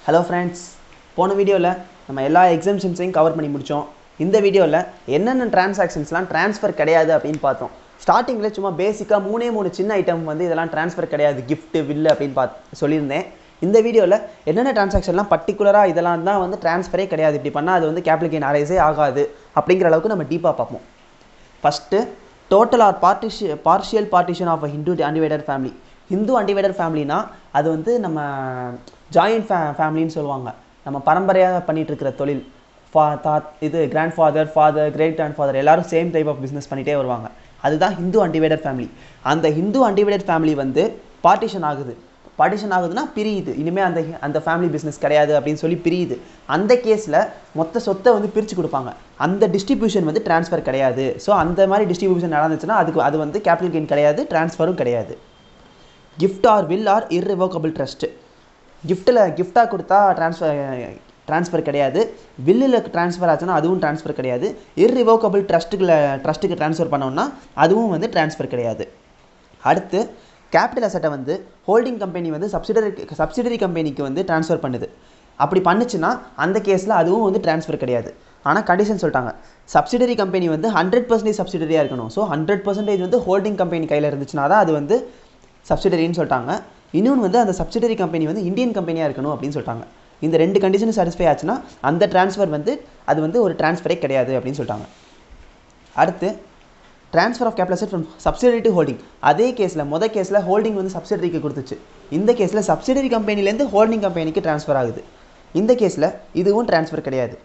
hello friends போன வீடியோவில் நம்ம எல்லா எக்ஸாம்ஷன்ஸையும் கவர் பண்ணி முடித்தோம் இந்த வீடியோவில் என்னென்ன டிரான்சாக்ஷன்ஸ்லாம் ட்ரான்ஸ்ஃபர் கிடையாது அப்படின்னு பார்த்தோம் ஸ்டார்டிங்கில் சும்மா பேசிக்காக மூணே மூணு சின்ன ஐட்டம் வந்து இதெல்லாம் ட்ரான்ஸ்ஃபர் கிடையாது gift வில்லு அப்படின்னு பார்த்து சொல்லியிருந்தேன் இந்த வீடியோவில் என்னென்ன டிரான்சாக்ஷன்லாம் பர்டிகுலராக இதெல்லாம் தான் வந்து ட்ரான்ஸ்ஃபரே கிடையாது இப்படி பண்ணால் அது வந்து கேபிட்டல் கெயின் அரைஸே ஆகாது அப்படிங்கிற அளவுக்கு நம்ம டீப்பாக பார்ப்போம் ஃபஸ்ட்டு டோட்டல் ஆர் பார்ட்டிஷி partial partition of a Hindu undivided family Hindu undivided ஃபேமிலினா அது வந்து நம்ம ஜாயிண்ட் ஃபே ஃபேமிலின்னு சொல்லுவாங்க நம்ம பரம்பரையாக பண்ணிட்டு இருக்கிற தொழில் ஃபா தா இது grand father father great grand father எல்லாரும் சேம் டைப் ஆஃப் பிஸ்னஸ் பண்ணிகிட்டே வருவாங்க அதுதான் ஹிந்து அன்டிவைடட் ஃபேமிலி அந்த ஹிந்து அன்டிவைடட் ஃபேமிலி வந்து பார்ட்டிஷன் ஆகுது பார்ட்டிஷன் ஆகுதுன்னா பிரியுது இனிமேல் அந்த அந்த ஃபேமிலி பிஸ்னஸ் கிடையாது அப்படின்னு சொல்லி பிரியுது அந்த கேஸில் மொத்த சொத்தை வந்து பிரித்து கொடுப்பாங்க அந்த டிஸ்ட்ரிபியூஷன் வந்து ட்ரான்ஸ்ஃபர் கிடையாது ஸோ அந்த மாதிரி டிஸ்ட்ரிபியூஷன் நடந்துச்சுன்னா அதுக்கு அது வந்து கேபிட்டல் கெயின் கிடையாது ட்ரான்ஸ்ஃபரும் கிடையாது gift or will or irrevocable trust கிஃப்ட்டில் கிஃப்டாக கொடுத்தா ட்ரான்ஸ்ஃபர் ட்ரான்ஸ்ஃபர் கிடையாது வில்லில் ட்ரான்ஸ்ஃபர் ஆச்சுன்னா அதுவும் ட்ரான்ஸ்ஃபர் கிடையாது இர்ரிவோக்கபிள் ட்ரஸ்ட்டுக்குள்ள ட்ரஸ்ட்டுக்கு ட்ரான்ஸ்ஃபர் பண்ணோம்னா அதுவும் வந்து ட்ரான்ஸ்ஃபர் கிடையாது அடுத்து கேபிட்டல் அசட்டை வந்து ஹோல்டிங் கம்பெனி வந்து சப்சிடரி சப்சிடரி கம்பெனிக்கு வந்து ட்ரான்ஸ்ஃபர் பண்ணுது அப்படி பண்ணுச்சுன்னா அந்த கேஸில் அதுவும் வந்து ட்ரான்ஸ்ஃபர் கிடையாது ஆனால் கண்டிஷன் சொல்லிட்டாங்க சப்சிடரி கம்பெனி வந்து ஹண்ட்ரட் பர்சன்டேஜ் சப்சிடரியாக இருக்கணும் ஸோ ஹண்ட்ரட் பர்சன்டேஜ் வந்து ஹோல்டிங் கம்பெனி கையில் இருந்துச்சுன்னா தான் அது வந்து சப்சிடரின்னு சொல்லிட்டாங்க இன்னொன்று வந்து அந்த சப்சிடரி கம்பெனி வந்து இந்தியன் கம்பெனியாக இருக்கணும் அப்படின்னு சொல்லிட்டாங்க இந்த ரெண்டு கண்டிஷனும் சாட்டிஸ்ஃபை ஆச்சுன்னா அந்த ட்ரான்ஸ்ஃபர் வந்து அது வந்து ஒரு ட்ரான்ஸ்ஃபரே கிடையாது அப்படின்னு சொல்லிட்டாங்க அடுத்து transfer of capital from subsidiary to holding அதே கேஸில் மொதல் கேஸில் ஹோல்டிங் வந்து சப்சிடரிக்கு கொடுத்துச்சு இந்த கேஸில் சப்சிடரி கம்பெனிலேருந்து ஹோல்டிங் கம்பெனிக்கு ட்ரான்ஸ்ஃபர் ஆகுது இந்த கேஸில் இதுவும் ட்ரான்ஸ்ஃபர் கிடையாது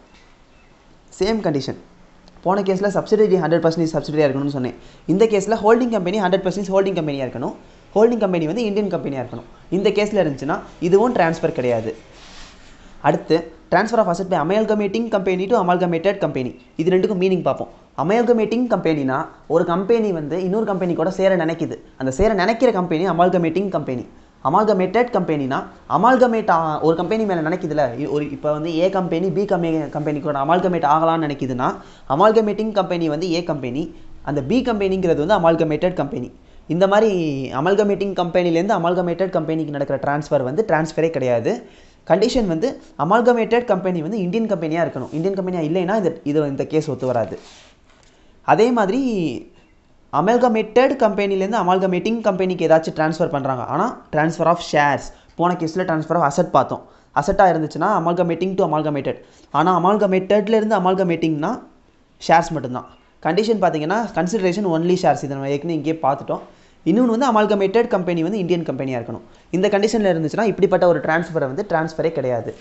சேம் கண்டிஷன் போன கேஸில் சப்சிடரி ஹண்ட்ரட் பர்சன்டேஜ் சப்சிடரியாக இருக்கணும்னு சொன்னேன் இந்த கேஸில் holding company hundred percentage holding கம்பெனியாக இருக்கணும் ஹோல்டிங் கம்பெனி வந்து இந்தியன் கம்பெனியாக இருக்கணும் இந்த கேஸில் இருந்துச்சுன்னா இதுவும் ட்ரான்ஸ்ஃபர் கிடையாது அடுத்து transfer of asset by amalgamating company to amalgamated company இது ரெண்டுக்கும் மீனிங் பார்ப்போம் அமல்கமேட்டிங் கம்பெனினா ஒரு கம்பெனி வந்து இன்னொரு கம்பெனி கூட சேர நினைக்குது அந்த சேர நினைக்கிற கம்பெனி அமால்கமேட்டிங் கம்பெனி அமால்கமேட்டட் கம்பெனினா அமால்கமேட் ஒரு கம்பெனி மேலே நினைக்குதுல இ- ஒரு இப்போ வந்து A company B company company கூட அமால்கமேட் ஆகலாம்னு நினைக்குதுன்னா அமால்கமேட்டிங் கம்பெனி வந்து ஏ கம்பெனி அந்த பி கம்பெனிங்கிறது வந்து அமால்கமேட்டட் கம்பெனி இந்த மாதிரி அமல்கமேட்டிங் கம்பெனிலேருந்து அமல்கமேட்டட் கம்பெனிக்கு நடக்கிற ட்ரான்ஸ்ஃபர் வந்து ட்ரான்ஸ்ஃபரே கிடையாது கண்டிஷன் வந்து அமால்கமேட்டட் கம்பெனி வந்து இந்தியன் கம்பெனியாக இருக்கணும் இந்தியன் கம்பெனியாக இல்லைன்னா இது இது இந்த கேஸ் ஒத்து வராது அதே மாதிரி அமல்கமேட்டட் கம்பெனிலேருந்து அமால்கமேட்டிங் கம்பெனிக்கு ஏதாச்சும் ட்ரான்ஸ்ஃபர் பண்ணுறாங்க ஆனால் ட்ரான்ஸ்ஃபர் ஆஃப் ஷேர்ஸ் போன கேஸில் ட்ரான்ஸ்ஃபர் ஆஃப் அசட் பார்த்தோம் அசட்டாக இருந்துச்சுன்னா அமால்கமேட்டிங் டு அமால்கமேட்டட் ஆனால் அமால்கமேட்டட்லேருந்து அமால்கமேட்டிங்னா ஷேர்ஸ் மட்டும்தான் கண்டிஷன் பார்த்தீங்கன்னா கன்சிடரேஷன் ஒன்லி ஷேர்ஸ் இதை நம்ம ஏற்கனவே இங்கேயே பார்த்துட்டோம் இன்னொன்று வந்து அமால்கமேட்டட் கம்பெனி வந்து இந்தியன் கம்பெனியாக இருக்கணும் இந்த கண்டிஷனில் இருந்துச்சுன்னா இப்படிப்பட்ட ஒரு ட்ரான்ஸ்ஃபரை வந்து ட்ரான்ஸ்ஃபரே கிடையாது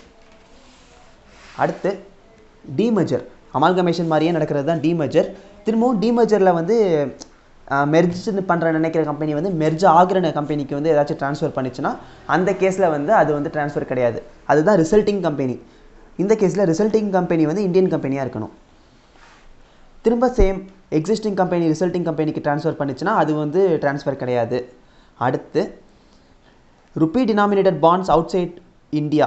அடுத்து டீமர்ஜர் அமால்கமேஷன் மாதிரியே நடக்கிறது தான் டீமர்ஜர் திரும்பவும் டீமர்ஜரில் வந்து மெர்ஜ் பண்ணுற நினைக்கிற கம்பெனி வந்து மெர்ஜ் ஆகிற கம்பெனிக்கு வந்து ஏதாச்சும் ட்ரான்ஸ்ஃபர் பண்ணிச்சுன்னா அந்த கேஸில் வந்து அது வந்து ட்ரான்ஸ்ஃபர் கிடையாது அதுதான் ரிசல்ட்டிங் கம்பெனி இந்த கேஸில் ரிசல்ட்டிங் கம்பெனி வந்து இந்தியன் கம்பெனியாக இருக்கணும் திரும்ப சேம் எக்ஸிஸ்டிங் கம்பெனி ரிசல்ட்டிங் கம்பெனிக்கு ட்ரான்ஸ்ஃபர் பண்ணுச்சுன்னா அது வந்து ட்ரான்ஸ்ஃபர் கிடையாது அடுத்து rupee denominated bonds outside India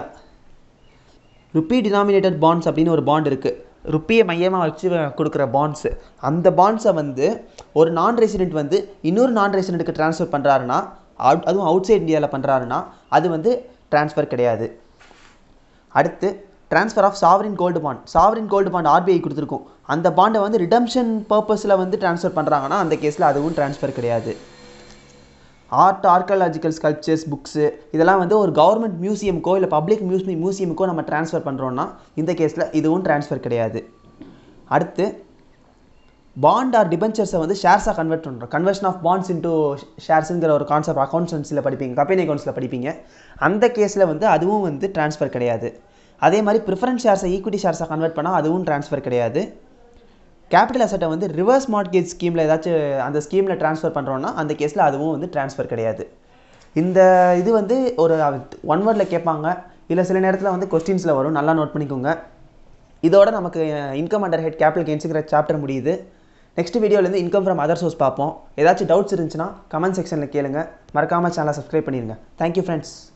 rupee denominated bonds அப்படின்னு ஒரு பாண்ட் இருக்குது ருப்பியை மையமாக வச்சு கொடுக்குற பாண்ட்ஸு அந்த பாண்ட்ஸை வந்து ஒரு நான் ரெசிடென்ட் வந்து இன்னொரு நான் ரெசிடென்ட்டுக்கு ட்ரான்ஸ்ஃபர் பண்ணுறாருன்னா அவுட் அதுவும் அவுட் சைட் இந்தியாவில் பண்ணுறாருன்னா அது வந்து ட்ரான்ஸ்ஃபர் கிடையாது அடுத்து transfer of sovereign gold bond sovereign gold bond RBI கொடுத்துருக்கோம் அந்த பாண்டை வந்து ரிடம்ஷன் பர்பஸில் வந்து ட்ரான்ஸ்ஃபர் பண்ணுறாங்கன்னா அந்த கேஸில் அதுவும் ட்ரான்ஸ்ஃபர் கிடையாது ஆர்ட் ஆர்காலஜிக்கல் ஸ்கல்ப்சர்ஸ் புக்ஸு இதெல்லாம் வந்து ஒரு கவர்மெண்ட் மியூசியமுக்கோ இல்லை பப்ளிக் மியூசி மியூசியமுக்கோ நம்ம ட்ரான்ஸ்ஃபர் பண்ணுறோன்னா இந்த கேஸில் இதுவும் ட்ரான்ஸ்ஃபர் கிடையாது அடுத்து பாண்ட் ஆர் டிபென்ச்சர்ஸை வந்து ஷேர்ஸாக கன்வெர்ட் பண்ணுறோம் கன்வர்ஷன் ஆஃப் பாண்ட்ஸ் இன்டூ ஷேர்ஸுங்கிற ஒரு கான்செப்ட் அக்கௌண்ட்ஸில் படிப்பீங்க கம்பெனி அக்கௌண்ட்ஸில் படிப்பீங்க அந்த கேஸில் வந்து அதுவும் வந்து ட்ரான்ஸ்ஃபர் கிடையாது அதே மாதிரி ப்ரிஃபரன்ஸ் ஷேர்ஸை ஈக்விட்டி ஷேர்ஸாக கன்வெர்ட் பண்ணால் அதுவும் ட்ரான்ஸ்ஃபர் கிடையாது கேபிட்டல் அசட்டை வந்து ரிவர்ஸ் மார்ட்கேஜ் ஸ்கீமில் ஏதாச்சும் அந்த ஸ்கீமில் ட்ரான்ஸ்ஃபர் பண்ணுறோன்னா அந்த கேஸில் அதுவும் வந்து ட்ரான்ஸ்ஃபர் கிடையாது இந்த இது வந்து ஒரு ஒன் வேர்டில் கேட்பாங்க இல்லை சில நேரத்தில் வந்து கொஸ்டின்ஸில் வரும் நல்லா நோட் பண்ணிக்கோங்க இதோட நமக்கு இன்கம் அண்டர் ஹெட் கேபிட்டல் கெயின்ஸுங்கிற சாப்டர் முடியுது நெக்ஸ்ட் வீடியோலேருந்து இன்கம் ஃப்ரம் அதர் சோர்ஸ் பார்ப்போம் ஏதாச்சும் டவுட்ஸ் இருந்துச்சுன்னா கமெண்ட் செக்ஷனில் கேளுங்க மறக்காமல் சேனலை சப்ஸ்கிரைப் பண்ணிடுங்க தேங்க்யூ ஃப்ரெண்ட்ஸ்